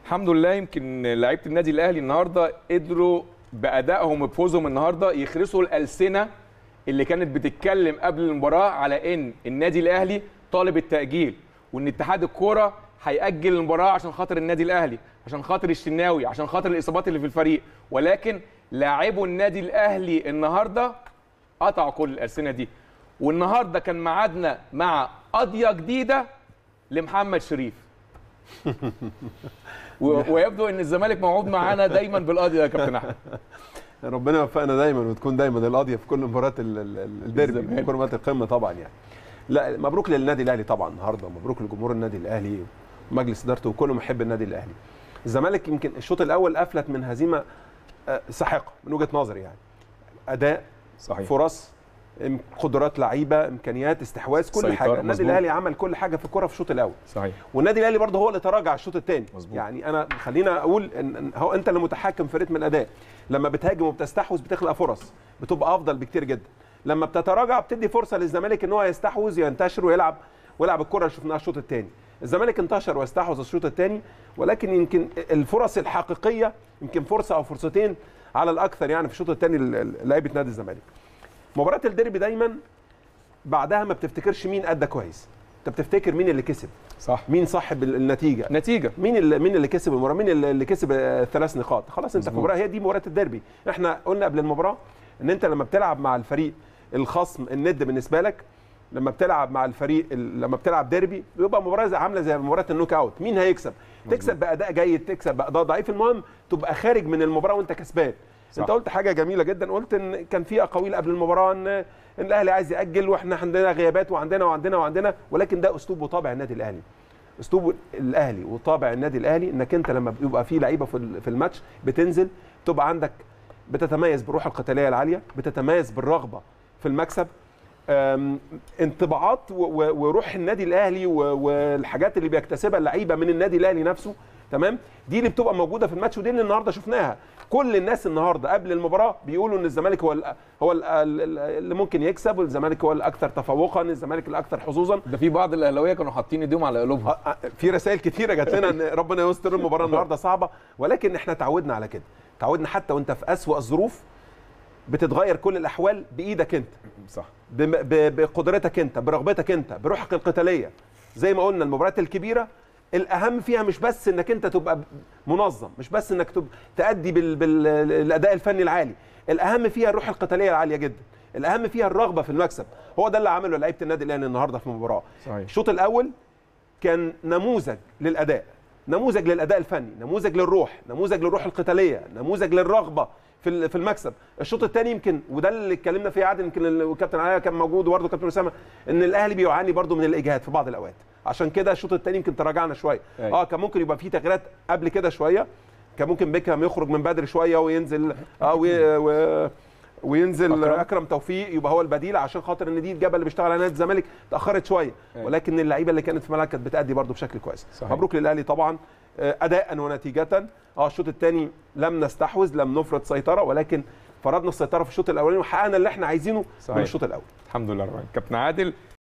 الحمد لله يمكن لعيبه النادي الاهلي النهارده قدروا بادائهم وبفوزهم النهارده يخرسوا الالسنه اللي كانت بتتكلم قبل المباراه على ان النادي الاهلي طالب التاجيل وان اتحاد الكوره هيأجل المباراه عشان خاطر النادي الاهلي عشان خاطر الشناوي عشان خاطر الاصابات اللي في الفريق ولكن لاعبو النادي الاهلي النهارده قطعوا كل الالسنه دي والنهارده كان ميعادنا مع قضيه جديده لمحمد شريف و- ويبدو ان الزمالك موعود معانا دايما بالقضيه يا كابتن احمد ربنا يوفقنا دايما وتكون دايما القضيه في كل مباريات ال- ال- ال- الديربي الزمالك. كل مباريات القمه طبعا يعني لا مبروك للنادي الاهلي طبعا النهارده مبروك لجمهور النادي الاهلي ومجلس ادارته وكل محب النادي الاهلي الزمالك يمكن الشوط الاول افلت من هزيمه آه، ساحقه من وجهه نظري يعني اداء صحيح فرص إم- قدرات لعيبه امكانيات استحواذ كل سيطرة، حاجه النادي مظبوط. الاهلي عمل كل حاجه في الكره في الشوط الاول صحيح والنادي الاهلي برضه هو اللي تراجع الشوط الثاني مظبوط. يعني انا خلينا اقول ان إن هو انت اللي متحكم في رتم الاداء لما بتهاجم وبتستحوذ بتخلق فرص بتبقى افضل بكتير جدا لما بتتراجع بتدي فرصه للزمالك ان هو يستحوذ ينتشر ويلعب ويلعب الكره اللي شفناها الشوط الثاني الزمالك انتشر واستحوذ الشوط الثاني ولكن يمكن الفرص الحقيقيه يمكن فرصه او فرصتين على الاكثر يعني في الشوط الثاني لعيبه نادي الزمالك مباراه الديربي دايما بعدها ما بتفتكرش مين ادى كويس انت بتفتكر مين اللي كسب صح مين صاحب النتيجه نتيجه مين اللي مين اللي كسب المباراه مين اللي اللي كسب آه، الثلاث نقاط خلاص انت في مظبوط. المباراه هي دي مباراه الديربي احنا قلنا قبل المباراه ان انت لما بتلعب مع الفريق الخصم الند بالنسبه لك لما بتلعب مع الفريق ال- لما بتلعب ديربي بيبقى مباراه زي عامله زي مباراه النوك اوت مين هيكسب تكسب باداء جيد تكسب باداء ضعيف المهم تبقى خارج من المباراه وانت كسبان صح. انت قلت حاجه جميله جدا قلت ان كان في اقاويل قبل المباراه ان ان الاهلي عايز ياجل واحنا عندنا غيابات وعندنا وعندنا وعندنا ولكن ده اسلوب وطابع النادي الاهلي اسلوب الاهلي وطابع النادي الاهلي انك انت لما بيبقى في لعيبه في ال- في الماتش بتنزل تبقى عندك بتتميز بالروح القتاليه العاليه بتتميز بالرغبه في المكسب أم، انطباعات و- و- وروح النادي الاهلي و- والحاجات اللي بيكتسبها اللعيبه من النادي الاهلي نفسه تمام دي اللي بتبقى موجوده في الماتش ودي اللي النهارده شفناها كل الناس النهارده قبل المباراه بيقولوا ان الزمالك هو ال هو ال اللي ممكن يكسب والزمالك هو الاكثر تفوقا الزمالك الاكثر حظوظا ده في بعض الاهلاويه كانوا حاطين ايديهم على قلوبهم آه، آه، في رسائل كتيره جات لنا ان ربنا يستر المباراه النهارده صعبه ولكن احنا تعودنا على كده تعودنا حتى وانت في اسوأ الظروف بتتغير كل الاحوال بايدك انت صح بم- ب- بقدرتك انت برغبتك انت بروحك القتاليه زي ما قلنا المباريات الكبيره الاهم فيها مش بس انك انت تبقى منظم مش بس انك تبقى تادي بال- بالاداء الفني العالي الاهم فيها الروح القتاليه العاليه جدا الاهم فيها الرغبه في المكسب هو ده اللي عمله لعيبه النادي الاهلي النهارده في المباراه صحيح. الشوط الاول كان نموذج للاداء نموذج للاداء الفني نموذج للروح نموذج للروح القتاليه نموذج للرغبه في ال- في المكسب الشوط الثاني يمكن وده اللي اتكلمنا فيه عادل يمكن ال- الكابتن علاء كان موجود وبرده كابتن اسامه ان الاهلي بيعاني برده من الاجهاد في بعض الاوقات عشان كده الشوط الثاني يمكن تراجعنا شويه أيوة. اه كان ممكن يبقى في تغييرات قبل كده شويه كان ممكن بيكهام يخرج من بدري شويه وينزل اه وي- و... وينزل أكرم. أكرم. اكرم توفيق يبقى هو البديل عشان خاطر ان دي الجبل اللي بيشتغل على نادي الزمالك اتاخرت شويه أيوة. ولكن اللعيبه اللي كانت في الملعب كانت بتادي برده بشكل كويس صحيح. مبروك للاهلي طبعا آه، اداء ونتيجه اه الشوط الثاني لم نستحوذ لم نفرض سيطره ولكن فرضنا السيطره في الشوط الاولاني وحققنا اللي احنا عايزينه صحيح. من الشوط الاول الحمد لله رب العالمين كابتن عادل